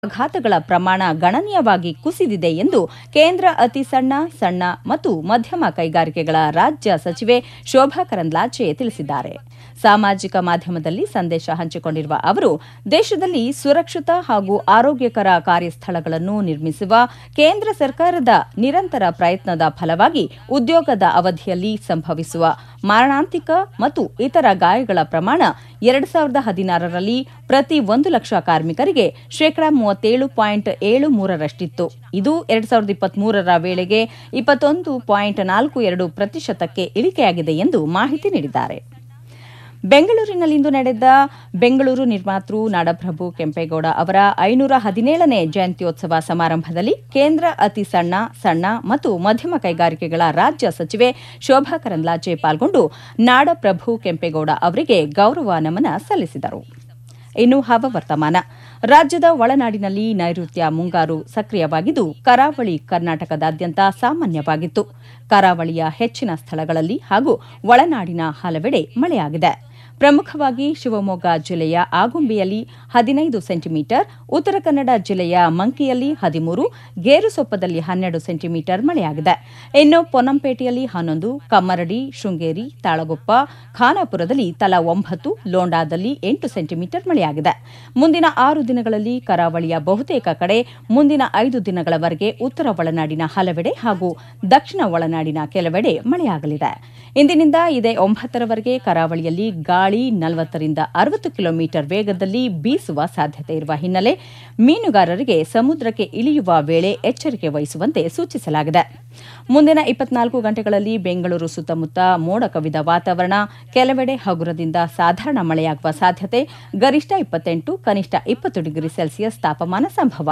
ಅಪಘಾತಗಳ ಪ್ರಮಾಣ ಗಣನೀಯವಾಗಿ ಕುಸಿದಿದೆ ಎಂದು ಕೇಂದ್ರ ಅತಿ ಸಣ್ಣ ಸಣ್ಣ ಮತ್ತು ಮಧ್ಯಮ ಕೈಗಾರಿಕೆಗಳ ರಾಜ್ಯ ಸಚಿವೆ ಶೋಭಾ ಕರಂದ್ಲಾಜೆ ತಿಳಿಸಿದ್ದಾರೆ ಸಾಮಾಜಿಕ ಮಾಧ್ಯಮದಲ್ಲಿ ಸಂದೇಶ ಹಂಚಿಕೊಂಡಿರುವ ಅವರು ದೇಶದಲ್ಲಿ ಸುರಕ್ಷಿತ ಹಾಗೂ ಆರೋಗ್ಯಕರ ಕಾರ್ಯಸ್ಥಳಗಳನ್ನು ನಿರ್ಮಿಸುವ ಕೇಂದ್ರ ಸರ್ಕಾರದ ನಿರಂತರ ಪ್ರಯತ್ನದ ಫಲವಾಗಿ ಉದ್ಯೋಗದ ಅವಧಿಯಲ್ಲಿ ಸಂಭವಿಸುವ ಮಾರಣಾಂತಿಕ ಮತ್ತು ಇತರ ಗಾಯಗಳ ಪ್ರಮಾಣ ಎರಡು ಸಾವಿರದ ಹದಿನಾರರಲ್ಲಿ ಪ್ರತಿ ಒಂದು ಲಕ್ಷ ಕಾರ್ಮಿಕರಿಗೆ ಶೇಕಡಾ ಮೂವತ್ತೇಳು ಪಾಯಿಂಟ್ ಏಳು ಮೂರರಷ್ಟಿತ್ತು ಇದು ಎರಡು ಸಾವಿರದ ಇಪ್ಪತ್ಮೂರರ ವೇಳೆಗೆ ಇಪ್ಪತ್ತೊಂದು ಪಾಯಿಂಟ್ ನಾಲ್ಕು ಎರಡು ಪ್ರತಿಶತಕ್ಕೆ ಇಳಿಕೆಯಾಗಿದೆ ಎಂದು ಮಾಹಿತಿ ನೀಡಿದ್ದಾರೆ ಬೆಂಗಳೂರಿನಲ್ಲಿಂದು ನಡೆದ ಬೆಂಗಳೂರು ನಿರ್ಮಾತೃ ನಾಡಪ್ರಭು ಕೆಂಪೇಗೌಡ ಅವರ ಐನೂರ ಹದಿನೇಳನೇ ಜಯಂತ್ಯೋತ್ಸವ ಸಮಾರಂಭದಲ್ಲಿ ಕೇಂದ್ರ ಅತಿ ಸಣ್ಣ ಸಣ್ಣ ಮತ್ತು ಮಧ್ಯಮ ಕೈಗಾರಿಕೆಗಳ ರಾಜ್ಯ ಸಚಿವೆ ಶೋಭಾ ಕರಂದ್ಲಾಜೆ ಪಾಲ್ಗೊಂಡು ನಾಡಪ್ರಭು ಕೆಂಪೇಗೌಡ ಅವರಿಗೆ ಗೌರವ ನಮನ ಸಲ್ಲಿಸಿದರು ಇನ್ನು ಹವಾವರ್ತಮಾನ ರಾಜ್ಯದ ಒಳನಾಡಿನಲ್ಲಿ ನೈಋತ್ಯ ಮುಂಗಾರು ಸಕ್ರಿಯವಾಗಿದ್ದು ಕರಾವಳಿ ಕರ್ನಾಟಕದಾದ್ಯಂತ ಸಾಮಾನ್ಯವಾಗಿತ್ತು ಕರಾವಳಿಯ ಹೆಚ್ಚಿನ ಸ್ಥಳಗಳಲ್ಲಿ ಹಾಗೂ ಒಳನಾಡಿನ ಹಲವೆಡೆ ಮಳೆಯಾಗಿದೆ ಪ್ರಮುಖವಾಗಿ ಶಿವಮೊಗ್ಗ ಜಿಲ್ಲೆಯ ಆಗುಂಬೆಯಲ್ಲಿ ಹದಿನೈದು ಸೆಂಟಿಮೀಟರ್ ಉತ್ತರ ಕನ್ನಡ ಜಿಲ್ಲೆಯ ಮಂಕಿಯಲ್ಲಿ ಹದಿಮೂರು ಗೇರುಸೊಪ್ಪದಲ್ಲಿ ಹನ್ನೆರಡು ಸೆಂಟಿಮೀಟರ್ ಮಳೆಯಾಗಿದೆ ಇನ್ನು ಪೊನ್ನಂಪೇಟೆಯಲ್ಲಿ ಹನ್ನೊಂದು ಕಮ್ಮರಡಿ ಶೃಂಗೇರಿ ತಾಳಗುಪ್ಪ ಖಾನಾಪುರದಲ್ಲಿ ತಲಾ ಒಂಬತ್ತು ಲೋಂಡಾದಲ್ಲಿ ಎಂಟು ಸೆಂಟಿಮೀಟರ್ ಮಳೆಯಾಗಿದೆ ಮುಂದಿನ ಆರು ದಿನಗಳಲ್ಲಿ ಕರಾವಳಿಯ ಬಹುತೇಕ ಕಡೆ ಮುಂದಿನ ಐದು ದಿನಗಳವರೆಗೆ ಉತ್ತರ ಒಳನಾಡಿನ ಹಲವೆಡೆ ಹಾಗೂ ದಕ್ಷಿಣ ಒಳನಾಡಿನ ಕೆಲವೆಡೆ ಮಳೆಯಾಗಲಿದೆ ಇಂದಿನಿಂದ ಇದೇ ಒಂಬತ್ತರವರೆಗೆ ಕರಾವಳಿಯಲ್ಲಿ ಗಾಳಿ ನಲವತ್ತರಿಂದ ಅರವತ್ತು ಕಿಲೋಮೀಟರ್ ವೇಗದಲ್ಲಿ ಬೀಸುವ ಸಾಧ್ಯತೆ ಇರುವ ಹಿನ್ನೆಲೆ ಮೀನುಗಾರರಿಗೆ ಸಮುದ್ರಕ್ಕೆ ಇಳಿಯುವ ವೇಳೆ ಎಚ್ಚರಿಕೆ ವಹಿಸುವಂತೆ ಸೂಚಿಸಲಾಗಿದೆ ಮುಂದಿನ ಇಪ್ಪತ್ನಾಲ್ಕು ಗಂಟೆಗಳಲ್ಲಿ ಬೆಂಗಳೂರು ಸುತ್ತಮುತ್ತ ಮೋಡ ಕವಿದ ವಾತಾವರಣ ಕೆಲವೆಡೆ ಹಗುರದಿಂದ ಸಾಧಾರಣ ಮಳೆಯಾಗುವ ಸಾಧ್ಯತೆ ಗರಿಷ್ಠ ಇಪ್ಪತ್ತೆಂಟು ಕನಿಷ್ಠ ಇಪ್ಪತ್ತು ಡಿಗ್ರಿ ಸೆಲ್ಸಿಯಸ್ ತಾಪಮಾನ ಸಂಭವ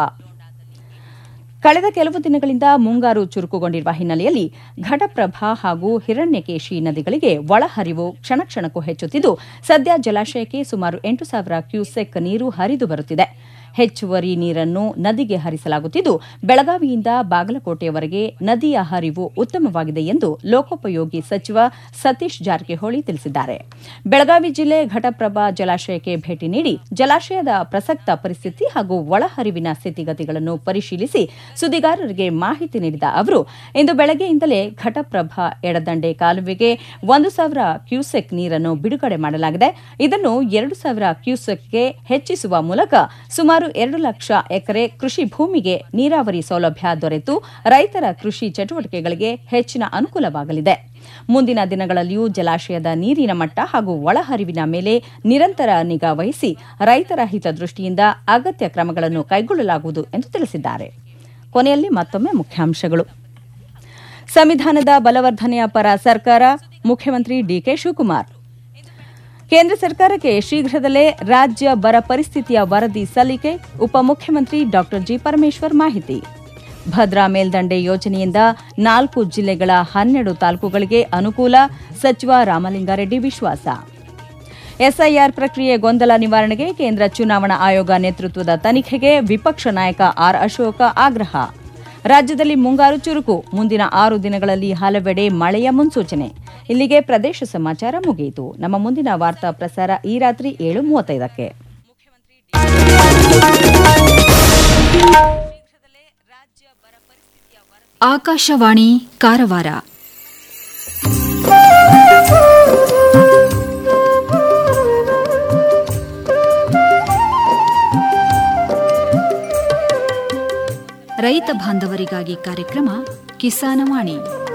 ಕಳೆದ ಕೆಲವು ದಿನಗಳಿಂದ ಮುಂಗಾರು ಚುರುಕುಗೊಂಡಿರುವ ಹಿನ್ನೆಲೆಯಲ್ಲಿ ಘಟಪ್ರಭಾ ಹಾಗೂ ಹಿರಣ್ಯಕೇಶಿ ನದಿಗಳಿಗೆ ಒಳಹರಿವು ಕ್ಷಣ ಕ್ಷಣಕ್ಕೂ ಹೆಚ್ಚುತ್ತಿದ್ದು ಸದ್ಯ ಜಲಾಶಯಕ್ಕೆ ಸುಮಾರು ಎಂಟು ಸಾವಿರ ಕ್ಯೂಸೆಕ್ ನೀರು ಹರಿದು ಬರುತ್ತಿದೆ ಹೆಚ್ಚುವರಿ ನೀರನ್ನು ನದಿಗೆ ಹರಿಸಲಾಗುತ್ತಿದ್ದು ಬೆಳಗಾವಿಯಿಂದ ಬಾಗಲಕೋಟೆಯವರೆಗೆ ನದಿಯ ಹರಿವು ಉತ್ತಮವಾಗಿದೆ ಎಂದು ಲೋಕೋಪಯೋಗಿ ಸಚಿವ ಸತೀಶ್ ಜಾರಕಿಹೊಳಿ ತಿಳಿಸಿದ್ದಾರೆ ಬೆಳಗಾವಿ ಜಿಲ್ಲೆ ಘಟಪ್ರಭಾ ಜಲಾಶಯಕ್ಕೆ ಭೇಟಿ ನೀಡಿ ಜಲಾಶಯದ ಪ್ರಸಕ್ತ ಪರಿಸ್ಥಿತಿ ಹಾಗೂ ಒಳಹರಿವಿನ ಸ್ಥಿತಿಗತಿಗಳನ್ನು ಪರಿಶೀಲಿಸಿ ಸುದ್ದಿಗಾರರಿಗೆ ಮಾಹಿತಿ ನೀಡಿದ ಅವರು ಇಂದು ಬೆಳಗ್ಗೆಯಿಂದಲೇ ಘಟಪ್ರಭಾ ಎಡದಂಡೆ ಕಾಲುವೆಗೆ ಒಂದು ಸಾವಿರ ಕ್ಯೂಸೆಕ್ ನೀರನ್ನು ಬಿಡುಗಡೆ ಮಾಡಲಾಗಿದೆ ಇದನ್ನು ಎರಡು ಸಾವಿರ ಕ್ಯೂಸೆಕ್ಗೆ ಹೆಚ್ಚಿಸುವ ಮೂಲಕ ಸುಮಾರು ಎರಡು ಲಕ್ಷ ಎಕರೆ ಕೃಷಿ ಭೂಮಿಗೆ ನೀರಾವರಿ ಸೌಲಭ್ಯ ದೊರೆತು ರೈತರ ಕೃಷಿ ಚಟುವಟಿಕೆಗಳಿಗೆ ಹೆಚ್ಚಿನ ಅನುಕೂಲವಾಗಲಿದೆ ಮುಂದಿನ ದಿನಗಳಲ್ಲಿಯೂ ಜಲಾಶಯದ ನೀರಿನ ಮಟ್ಟ ಹಾಗೂ ಒಳಹರಿವಿನ ಮೇಲೆ ನಿರಂತರ ನಿಗಾ ವಹಿಸಿ ರೈತರ ಹಿತದೃಷ್ಟಿಯಿಂದ ಅಗತ್ಯ ಕ್ರಮಗಳನ್ನು ಕೈಗೊಳ್ಳಲಾಗುವುದು ಎಂದು ತಿಳಿಸಿದ್ದಾರೆ ಕೊನೆಯಲ್ಲಿ ಮತ್ತೊಮ್ಮೆ ಮುಖ್ಯಾಂಶಗಳು ಸಂವಿಧಾನದ ಬಲವರ್ಧನೆಯ ಪರ ಸರ್ಕಾರ ಮುಖ್ಯಮಂತ್ರಿ ಡಿಕೆ ಶಿವಕುಮಾರ್ ಕೇಂದ್ರ ಸರ್ಕಾರಕ್ಕೆ ಶೀಘ್ರದಲ್ಲೇ ರಾಜ್ಯ ಬರ ಪರಿಸ್ಥಿತಿಯ ವರದಿ ಸಲ್ಲಿಕೆ ಉಪಮುಖ್ಯಮಂತ್ರಿ ಡಾ ಜಿ ಪರಮೇಶ್ವರ್ ಮಾಹಿತಿ ಭದ್ರಾ ಮೇಲ್ದಂಡೆ ಯೋಜನೆಯಿಂದ ನಾಲ್ಕು ಜಿಲ್ಲೆಗಳ ಹನ್ನೆರಡು ತಾಲೂಕುಗಳಿಗೆ ಅನುಕೂಲ ಸಚಿವ ರಾಮಲಿಂಗಾರೆಡ್ಡಿ ವಿಶ್ವಾಸ ಎಸ್ಐಆರ್ ಪ್ರಕ್ರಿಯೆ ಗೊಂದಲ ನಿವಾರಣೆಗೆ ಕೇಂದ್ರ ಚುನಾವಣಾ ಆಯೋಗ ನೇತೃತ್ವದ ತನಿಖೆಗೆ ವಿಪಕ್ಷ ನಾಯಕ ಆರ್ ಅಶೋಕ ಆಗ್ರಹ ರಾಜ್ಯದಲ್ಲಿ ಮುಂಗಾರು ಚುರುಕು ಮುಂದಿನ ಆರು ದಿನಗಳಲ್ಲಿ ಹಲವೆಡೆ ಮಳೆಯ ಮುನ್ಸೂಚನೆ ಇಲ್ಲಿಗೆ ಪ್ರದೇಶ ಸಮಾಚಾರ ಮುಗಿಯಿತು ನಮ್ಮ ಮುಂದಿನ ವಾರ್ತಾ ಪ್ರಸಾರ ಈ ರಾತ್ರಿ ಏಳು ಮೂವತ್ತೈದಕ್ಕೆ ಆಕಾಶವಾಣಿ ಕಾರವಾರ ರೈತ ಬಾಂಧವರಿಗಾಗಿ ಕಾರ್ಯಕ್ರಮ ಕಿಸಾನವಾಣಿ